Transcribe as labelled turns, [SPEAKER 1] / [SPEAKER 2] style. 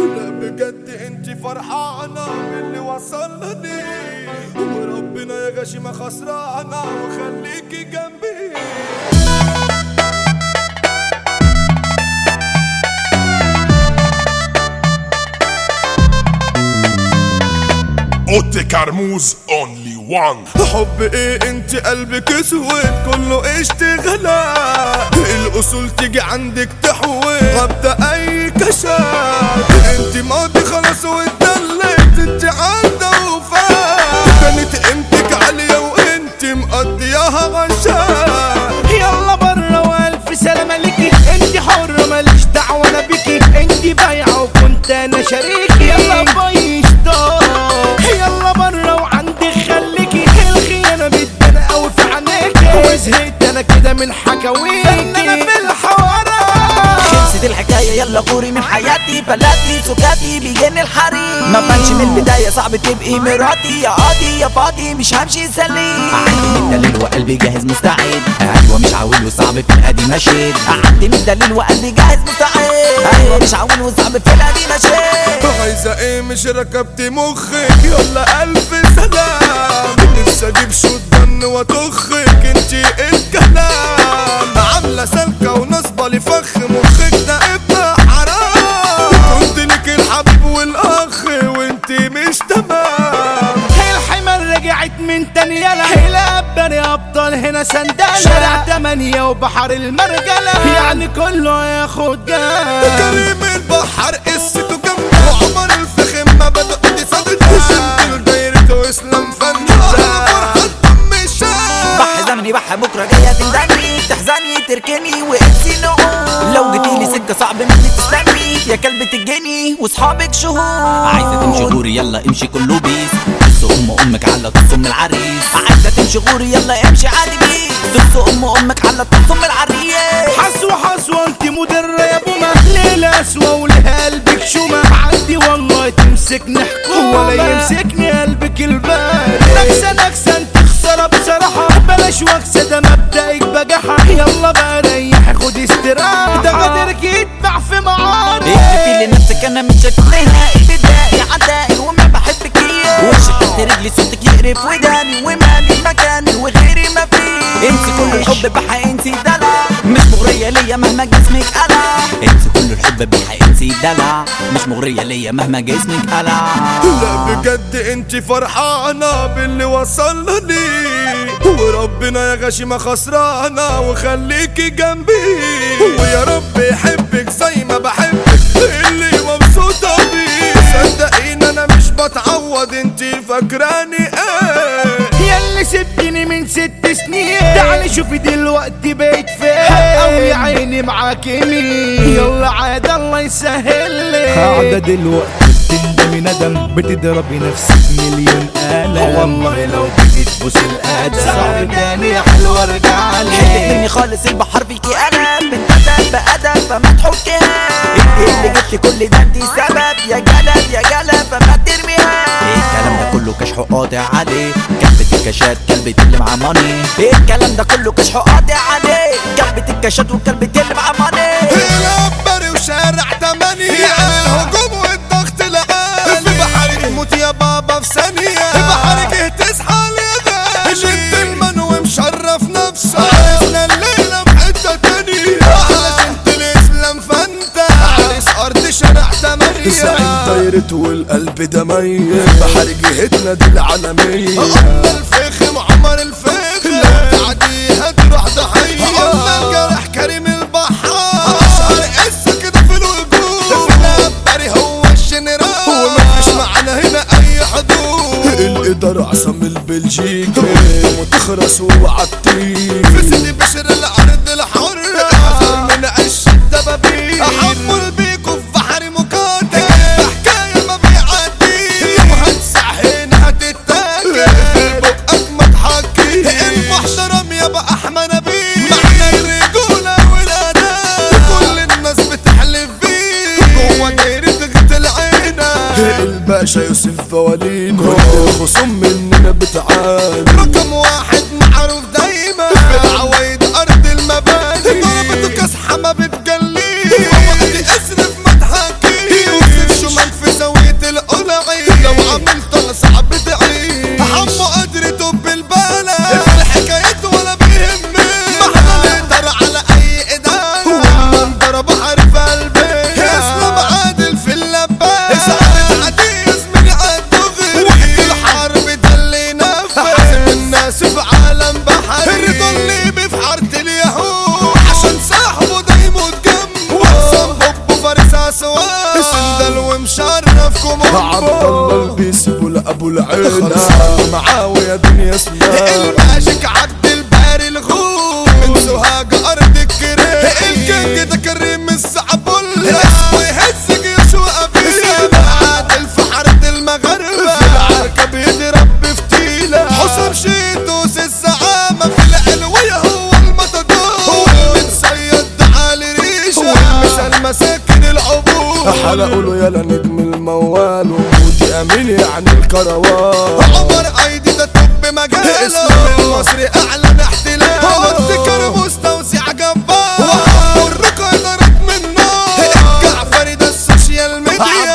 [SPEAKER 1] لا بجد انت فرحانة باللي وصلني وربنا يا غشيمة خسرانة وخليكي جنبي
[SPEAKER 2] اوتي كرموز اونلي وان
[SPEAKER 1] حب ايه انت قلبك اسود كله اشتغالات الاصول تيجي عندك تحوي وابدا اي كشات انت ماضي خلاص واتدلت انت عندها وفاة كانت قيمتك عالية وانت مقضياها غشات
[SPEAKER 3] يلا برا والف سلامة ليكي انت حرة ماليش دعوة انا بيكي انت بايعة وكنت انا شريكي يلا باي اشتاق يلا برا وعندي خليكي الخيانة بتبان قوي في عينيكي وزهقت انا كده من حكاويكي انا في الحوارات
[SPEAKER 4] خلصت الحكاية يلا غوري من حياتي فلاتي سكاتي بيجيني الحريم ما بانش من البداية صعب تبقي مراتي يا قاضي يا فاضي مش همشي سليم عندي من دليل وقلبي جاهز مستعد ايوه مش عاول وصعب في القديم اشيد عندي من دليل وقلبي جاهز مستعد ايوه مش عاول وصعب في القديم اشيد
[SPEAKER 1] عايزة ايه مش ركبت مخك يلا الف سلام نفسي اجيب شوت ضن واتخك انتي الكلام عاملة سلكة ونصبة لفخ مخك ده ابن حرام كنت لك الحبيب والاخ وانتي مش تمام
[SPEAKER 3] الحمل رجعت من تاني يلا الابر يا ابطال هنا سندالة شارع تمانية وبحر المرجلة يعني كله ياخد جال
[SPEAKER 1] كريم البحر قصته جامدة وعمر الفخم ما بدأ دي صدقة شمت دايرته واسلام فن فرحة دم الشام
[SPEAKER 4] بح زمني بح بكرة جاية تندمي تحزني تركني وانسي نقول لو جيتيلي سكة صعب مني تستني يا كلبة الجني واصحابك شهور عايزة تمشي غوري يلا امشي كله بيس بص ام امك على تصم العريس عايزة تمشي غوري يلا امشي عادي بيس بص ام امك على تصم العريس
[SPEAKER 3] حسوة حسوة انت مدرة يا بومة ليلة اسوة ولها قلبك شومة عندي والله تمسكني حكومة ولا يمسكني قلبك البارد نكسة نكسة انت خسارة بصراحة بلاش وكسة ده مبدأك بجاحة يلا بقى ريح خد استراحة ده قدرك يتبع في معارض
[SPEAKER 4] اكتبي لنفسك انا مش شكلها ابتدائي عدائي وما بحبك اياه وشك تحت رجلي صوتك يقرف وداني ومالي مكاني وغيري ما فيه انسي كل الحب بحق انسي دلع مش مغرية ليا مهما جسمك قلع انسي كل الحب بحق انسي دلع مش مغرية ليا مهما جسمك قلع
[SPEAKER 1] لا بجد انت فرحانة باللي وصلني وربنا يا غشيمة خسرانة وخليكي جنبي ويا رب يحبك زي ما بحبك اللي مبسوطة بيه صدقيني انا مش بتعوض انت فاكراني ايه
[SPEAKER 3] ياللي سبتني من ست سنين تعالي شوفي دلوقتي بقيت فين او يا عيني معاك مين يلا عاد الله يسهل لي قاعدة دلوقتي بتندمي ندم بتضربي نفسك مليون قلم والله لو جيت تبوس الادب صعب تاني يا حلوة ارجع
[SPEAKER 4] حلت مني خالص البحر فيكي انا من ادب بادب فما تحكيها انت اللي جبتي كل ده انت سبب يا جلد يا جلد فما ترميها ايه الكلام ده كله كشح قاطع عليه كلبة الكاشات كلبة اللي معاه ماني ايه الكلام ده كله كشح قاطع عليه كلبة الكاشات وكلبة اللي معاه ماني
[SPEAKER 1] العبري وشارع تمانية يعني الهجوم والضغط العالي في بحرك موت يا بابا في ثانية في بحرك تصحى يا غالي جنتلمان ومشرف نفسه عرسنا الليلة بحتة تانية علشان الإسلام فانت عريس أرض شارع تمانية زعيم دايرة والقلب ده ميت بحر جهتنا دي العالمية قلنا الفخم عمر الفخم لو تعديها تروح ضحية قلنا الجرح كريم البحار اشعر قصة كده في الوجود في العبري هو الجنرال ومفيش معانا هنا اي حدود الادارة عصام البلجيكي وتخرس وعطيك في سيدي بشر الارض الحر حذر من عش الدبابير احمل بيكو في بحر مقاتل حكاية ما بيعدي يوم هتسع هنا هتتاكل في بقك ما تحكي المحترم يابا احمد نبيل معنى الرجولة والاداء كل الناس بتحلف بيه جوه دايرة غت العينة الباشا يوسف فوالين كل الخصوم مننا بتعاني رقم واحد معروف دايما في العوايد ارض المباني ضربته كاسحة ما بتجليه وقت اسرف ما تحكي يوسف شو ما سندل ومشرفكم
[SPEAKER 3] عبد الله البيسي ولا ابو العيلة
[SPEAKER 1] خلصان
[SPEAKER 3] معاوية دنيا اسمها
[SPEAKER 1] الماجيك عبد الباري الغول من سوهاج ارض الكريم الكينج ده كريم الصعبول اسمه يهزك يسوع ابينا عادل في حارة المغاربة في العركة بيضرب بفتيلة حسام شيتوس الزعامة في العلوية هو المطدور هو المتصيد علي ريشة والمثال مساكن العبور
[SPEAKER 3] حلقوا له يلا نجم الموال ومودي امين يعني الكروان
[SPEAKER 1] عمر ايدي ده طب مجاله اسمه المصري اعلن احتلال والذكر مستوسع جبار والرقى ضرب من نار جعفري ده السوشيال ميديا